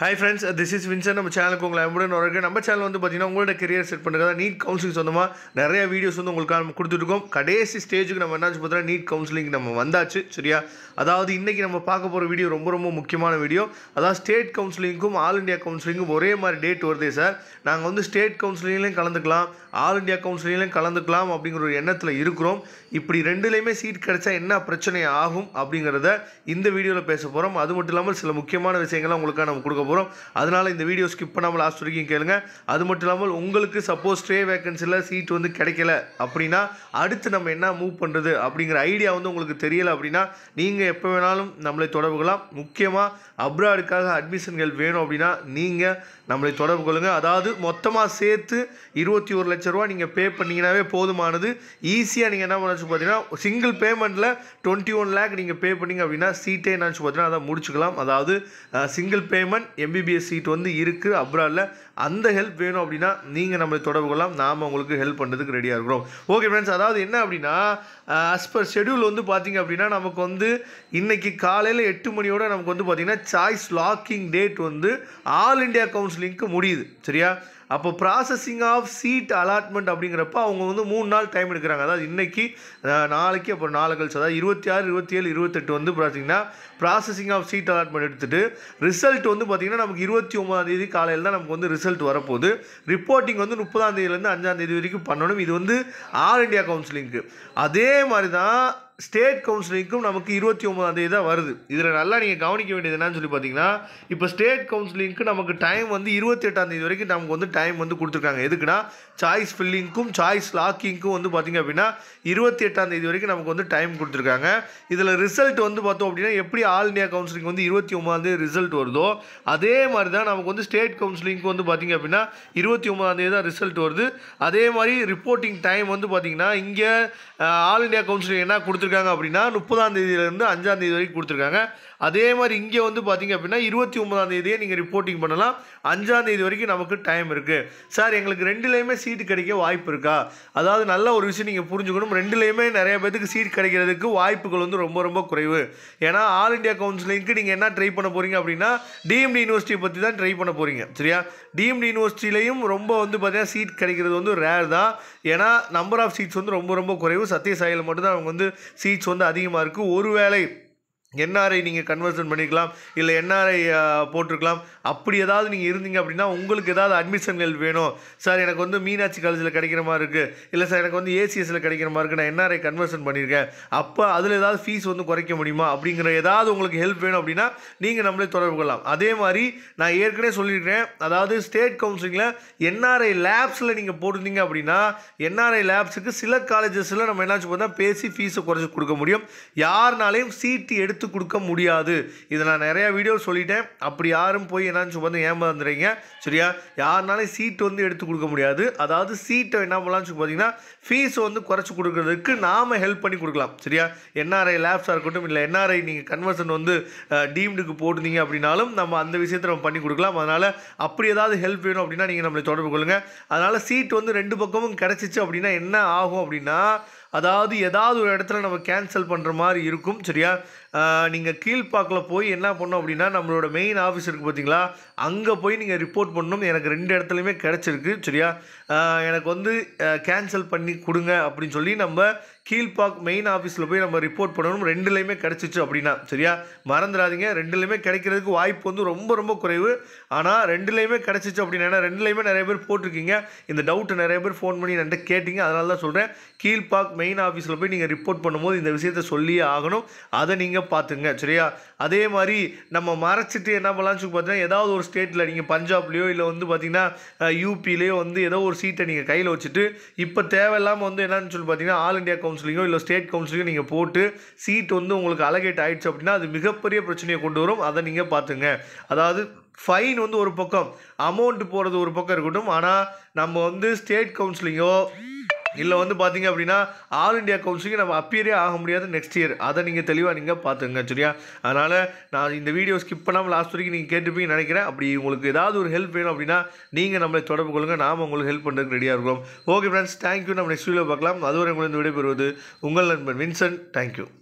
hi friends this is Vinson நம்ம சேனலுக்கு உங்களை அன்புடன் வரக்கு நம்ம சேனல் வந்து பார்த்தீங்கன்னா உங்களோட கெரியர் செட் பண்ணுறதா நீட் கவுன்சிலிங் சொந்தமாக நிறைய வீடியோஸ் வந்து உங்களுக்கு நம்ம கொடுத்துருக்கோம் கடைசி ஸ்டேஜுக்கு நம்ம என்னாச்சு பார்த்தீங்கன்னா நீட் கவுன்சிலிங் நம்ம வந்தாச்சு சரியா அதாவது இன்றைக்கி நம்ம பார்க்க போகிற வீடியோ ரொம்ப ரொம்ப முக்கியமான வீடியோ அதாவது ஸ்டேட் கவுன்சிலிங்க்கும் ஆல் இண்டியா கவுன்சிலிங்கும் ஒரே மாதிரி டேட் வருதே சார் நாங்கள் வந்து ஸ்டேட் கவுன்சிலிங்லேயும் கலந்துக்கலாம் ஆல் இண்டியா கவுன்சிலிங்லேயும் கலந்துக்கலாம் அப்படிங்கிற ஒரு எண்ணத்தில் இருக்கிறோம் இப்படி ரெண்டுலேயுமே சீட் கிடைச்சா என்ன பிரச்சனை ஆகும் அப்படிங்கிறத இந்த வீடியோவில் பேச போகிறோம் அது மட்டும் இல்லாமல் சில முக்கியமான விஷயங்களை உங்களுக்கு நம்ம கொடுக்க போகிறோம் அதனால் இந்த வீடியோ ஸ்கிப் பண்ணாமல் லாஸ்ட் வரைக்கும் கேளுங்க அது மட்டும் இல்லாமல் உங்களுக்கு சப்போஸ் ஸ்டே வேகன்சியில் சீட் வந்து கிடைக்கல அப்படின்னா அடுத்து நம்ம என்ன மூவ் பண்ணுறது அப்படிங்கிற ஐடியா வந்து உங்களுக்கு தெரியல அப்படின்னா நீங்கள் எப்போ வேணாலும் நம்மளை தொடர்புகலாம் முக்கியமாக அப்ராடுக்காக அட்மிஷன்கள் வேணும் அப்படின்னா நீங்கள் நம்மளை தொடர்பு கொள்ளுங்கள் அதாவது மொத்தமாக சேர்த்து இருபத்தி ஒரு லட்ச ரூபா நீங்கள் பே பண்ணிங்கனாவே போதுமானது ஈஸியாக நீங்கள் என்ன பண்ணச்சு பார்த்தீங்கன்னா சிங்கிள் பேமெண்ட்டில் டுவெண்ட்டி ஒன் லேக் நீங்கள் பே பண்ணீங்க அப்படின்னா சீட்டே என்னச்சு பார்த்தீங்கன்னா அதை முடிச்சுக்கலாம் அதாவது சிங்கிள் பேமெண்ட் எம்பிபிஎஸ் சீட் வந்து இருக்குது அப்ராடில் அந்த ஹெல்ப் வேணும் அப்படின்னா நீங்கள் நம்மளை தொடர்பு கொள்ளலாம் நாம் உங்களுக்கு ஹெல்ப் பண்ணுறதுக்கு ரெடியாக இருக்கிறோம் ஓகே ஃப்ரெண்ட்ஸ் அதாவது என்ன அப்படின்னா அஸ் பர் ஷெடியூல் வந்து பார்த்தீங்க அப்படின்னா நமக்கு வந்து இன்னைக்கு காலையில் எட்டு மணியோட நமக்கு வந்து பார்த்தீங்கன்னா சாய்ஸ் லாக்கிங் டேட் வந்து ஆல் இண்டியா கவுன்சிலிங்க்கு முடியுது சரியா அப்போ ப்ராசஸிங் ஆஃப் சீட் அலாட்மெண்ட் அப்படிங்கிறப்ப அவங்க வந்து மூணு நாள் டைம் எடுக்கிறாங்க அதாவது இன்னைக்கு அஹ், நாளைக்கு அப்புறம் நாளை கழிச்சு அதாவது இருபத்தி ஆறு இருபத்தி ஏழு இருபத்தெட்டு வந்து பார்த்தீங்கன்னா ப்ராசஸிங் ஆஃப் சீட் அலாட்மெண்ட் எடுத்துட்டு ரிசல்ட் வந்து பார்த்தீங்கன்னா நமக்கு இருபத்தி ஒன்பதாம் தேதி காலையில் தான் நமக்கு வந்து ரிசல்ட் வரப்போகுது ரிப்போர்ட்டிங் வந்து முப்பதாம் தேதியிலேருந்து அஞ்சாம் தேதி வரைக்கும் பண்ணணும் இது வந்து ஆல் இண்டியா கவுன்சிலிங்க்கு அதே மாதிரி தான் ஸ்டேட் கவுன்சிலிங்க்கும் நமக்கு இருபத்தி ஒன்பதாம் தேதி தான் வருது இதில் நல்லா நீங்கள் கவனிக்க வேண்டியது என்னன்னு சொல்லி பார்த்தீங்கன்னா இப்போ ஸ்டேட் கவுன்சிலிங்க்கு நமக்கு டைம் வந்து இருபத்தி எட்டாம் தேதி வரைக்கும் நமக்கு வந்து டைம் வந்து கொடுத்துருக்காங்க எதுக்குன்னா சாய்ஸ் ஃபில்லிங்க்கும் சாய்ஸ் லாக்கிங்க்கும் வந்து பார்த்திங்க அப்படின்னா இருபத்தி எட்டாம் தேதி வரைக்கும் நமக்கு வந்து டைம் கொடுத்துருக்காங்க இதில் ரிசல்ட் வந்து பார்த்தோம் அப்படின்னா எப்படி ஆல் இண்டியா கவுன்சிலிங் வந்து இருபத்தி ஒன்பதாம் தேதி ரிசல்ட் வருதோ அதே மாதிரி தான் நமக்கு வந்து ஸ்டேட் கவுன்சிலிங்க்கு வந்து பார்த்திங்க அப்படின்னா இருபத்தி ஒன்பதாம் தேதி தான் ரிசல்ட் வருது அதே மாதிரி ரிப்போர்ட்டிங் டைம் வந்து பார்த்திங்கன்னா இங்கே ஆல் இண்டியா கவுன்சிலிங் என்ன கொடுத்துருக்காங்க அப்படின்னா முப்பதாம் தேதியிலேருந்து அஞ்சாம் தேதி வரைக்கும் கொடுத்துருக்காங்க அதே மாதிரி இங்கே வந்து பார்த்தீங்க அப்படின்னா இருபத்தி ஒன்பதாம் தேதியே நீங்கள் ரிப்போர்ட்டிங் பண்ணலாம் அஞ்சாம் தேதி வரைக்கும் நமக்கு டைம் இருக்குது சார் எங்களுக்கு ரெண்டுலேயுமே சீட்டு கிடைக்க வாய்ப்பு இருக்கா அதாவது நல்ல ஒரு விஷயம் நீங்கள் புரிஞ்சுக்கணும் ரெண்டுலேயுமே நிறைய பேத்துக்கு சீட் கிடைக்கிறதுக்கு வாய்ப்புகள் வந்து ரொம்ப ரொம்ப குறைவு ஏன்னா ஆல் இண்டியா கவுன்சிலிங்க்கு நீங்கள் என்ன ட்ரை பண்ண போகிறீங்க அப்படின்னா டிஎம்டி யூனிவர்சிட்டியை பற்றி தான் ட்ரை பண்ண போகிறீங்க சரியா டிஎம்டி யூனிவர்சிட்டிலையும் ரொம்ப வந்து பார்த்தீங்கன்னா சீட் கிடைக்கிறது வந்து ரேர் தான் ஏன்னா நம்பர் ஆஃப் சீட்ஸ் வந்து ரொம்ப ரொம்ப குறைவு சத்யசாயில் மட்டும்தான் அவங்க வந்து சீட்ஸ் வந்து அதிகமாக இருக்குது ஒருவேளை என்ஆர்ஐ நீங்கள் கன்வர்ஷன் பண்ணிக்கலாம் இல்லை என்ஆர்ஐ போட்டிருக்கலாம் அப்படி ஏதாவது நீங்கள் இருந்தீங்க அப்படின்னா உங்களுக்கு ஏதாவது அட்மிஷன்கள் வேணும் சார் எனக்கு வந்து மீனாட்சி காலேஜில் கிடைக்கிற மாதிரி இருக்குது இல்லை சார் எனக்கு வந்து ஏசிஎஸ்சில் கிடைக்கிற மாதிரி இருக்குது நான் என்ஆர்ஐ கன்வர்ஷன் பண்ணியிருக்கேன் அப்போ அதில் ஏதாவது ஃபீஸ் வந்து குறைக்க முடியுமா அப்படிங்கிற ஏதாவது உங்களுக்கு ஹெல்ப் வேணும் அப்படின்னா நீங்கள் நம்மளே தொடர்பு கொள்ளலாம் அதே மாதிரி நான் ஏற்கனவே சொல்லியிருக்கேன் அதாவது ஸ்டேட் கவுன்சிலிங்கில் என்ஆர்ஐ லேப்ஸில் நீங்கள் போட்டிருந்தீங்க அப்படின்னா என்ஆர்ஐ லேப்ஸுக்கு சில காலேஜஸில் நம்ம என்னாச்சு பார்த்தா பேசி ஃபீஸை குறைச்சி கொடுக்க முடியும் யாருனாலையும் சீட்டு எடுத்து கொடுக்க முடியாது இதை நான் நிறைய வீடியோ சொல்லிட்டேன் அப்படி யாரும் போய் என்னன்னு சொல்லி ஏமாந்துறீங்க சரியா யாருனாலையும் சீட்டு வந்து எடுத்து கொடுக்க முடியாது அதாவது சீட்டை என்ன பண்ணலாம்னு சொல்லி பார்த்தீங்கன்னா ஃபீஸ் வந்து குறைச்சி கொடுக்கறதுக்கு நாம் ஹெல்ப் பண்ணி கொடுக்கலாம் சரியா என்ஆர்ஐ லேப்ஸாக இருக்கட்டும் இல்லை என்ஆர்ஐ நீங்கள் கன்வர்ஷன் வந்து டீம்டுக்கு போட்டிருந்தீங்க அப்படின்னாலும் நம்ம அந்த விஷயத்தை நம்ம பண்ணி கொடுக்கலாம் அதனால் அப்படி ஏதாவது ஹெல்ப் வேணும் அப்படின்னா நீங்கள் நம்மளை தொடர்பு கொள்ளுங்கள் அதனால் சீட் வந்து ரெண்டு பக்கமும் கிடச்சிச்சு அப்படின்னா என்ன ஆகும் அப்படின்னா அதாவது ஏதாவது ஒரு இடத்துல நம்ம கேன்சல் பண்ணுற மாதிரி இருக்கும் சரியா நீங்கள் கீழ்ப்பாக்கில் போய் என்ன பண்ணோம் அப்படின்னா நம்மளோட மெயின் ஆஃபீஸ் இருக்குது பார்த்தீங்களா அங்கே போய் நீங்கள் ரிப்போர்ட் பண்ணணும் எனக்கு ரெண்டு இடத்துலையுமே கிடச்சிருக்கு சரியா ஆஹ் எனக்கு வந்து கேன்சல் பண்ணி கொடுங்க அப்படின்னு சொல்லி நம்ம கீழ்பாக் மெயின் ஆஃபீஸில் போய் நம்ம ரிப்போர்ட் பண்ணணும் ரெண்டுலேயுமே கிடச்சிச்சு அப்படின்னா சரியா மறந்துடாதீங்க ரெண்டுலேயுமே கிடைக்கிறதுக்கு வாய்ப்பு வந்து ரொம்ப ரொம்ப குறைவு ஆனால் ரெண்டுலேயுமே கிடச்சிச்சு அப்படின்னா ஏன்னா ரெண்டுலேயுமே நிறைய பேர் போட்டிருக்கீங்க இந்த டவுட்டு நிறைய பேர் ஃபோன் பண்ணி என்கிட்ட கேட்டிங்க அதனால தான் சொல்கிறேன் கீழ்பாக் மெயின் ஆஃபீஸில் போய் நீங்கள் ரிப்போர்ட் பண்ணும்போது இந்த விஷயத்த சொல்லியே ஆகணும் அதை நீங்கள் பார்த்துங்க சரியா அதே மாதிரி நம்ம மறைச்சிட்டு என்ன பண்ணலாம்னு சொல்லி பார்த்தீங்கன்னா ஏதாவது ஒரு ஸ்டேட்டில் நீங்கள் பஞ்சாப்லேயோ இல்லை வந்து பார்த்தீங்கன்னா யூபிலேயோ வந்து ஏதோ ஒரு சீட்டை நீங்கள் கையில் வச்சுட்டு இப்போ தேவையில்லாமல் வந்து என்னன்னு சொல்லி பார்த்தீங்கன்னா ஆல் இண்டியா கவுன்சிலிங்கோ இல்லை ஸ்டேட் கவுன்சிலிங்கோ நீங்கள் போட்டு சீட் வந்து உங்களுக்கு அலகேட் ஆயிடுச்சு அப்படின்னா அது மிகப்பெரிய பிரச்சனையை கொண்டு வரும் அதை நீங்கள் பார்த்துங்க அதாவது ஃபைன் வந்து ஒரு பக்கம் அமௌண்ட் போகிறது ஒரு பக்கம் இருக்கட்டும் ஆனால் நம்ம வந்து ஸ்டேட் கவுன்சிலிங்கோ இல்லை வந்து பார்த்தீங்க அப்படின்னா ஆல் இண்டியா கவுன்சிலிங் நம்ம அப்பியரே ஆக முடியாது நெக்ஸ்ட் இயர் அதை நீங்கள் தெளிவாக நீங்கள் பார்த்துங்க சரியா அதனால் நான் இந்த வீடியோ ஸ்கிப் பண்ணாமல் லாஸ்ட் வரைக்கும் நீங்கள் கேட்டுப்பீங்கன்னு நினைக்கிறேன் அப்படி உங்களுக்கு ஏதாவது ஒரு ஹெல்ப் வேணும் அப்படின்னா நீங்கள் நம்மளை தொடர்பு கொள்ளுங்கள் நாம் உங்களுக்கு ஹெல்ப் பண்ணுறதுக்கு ரெடியாக இருக்கோம் ஓகே ஃப்ரெண்ட்ஸ் தேங்க்யூ நம்ம நெக்ஸ்ட் வீடியோ பார்க்கலாம் அதுவரை உங்களுக்கு விடைபெறுவது உங்கள் நண்பன் வின்சென்ட் தேங்க்யூ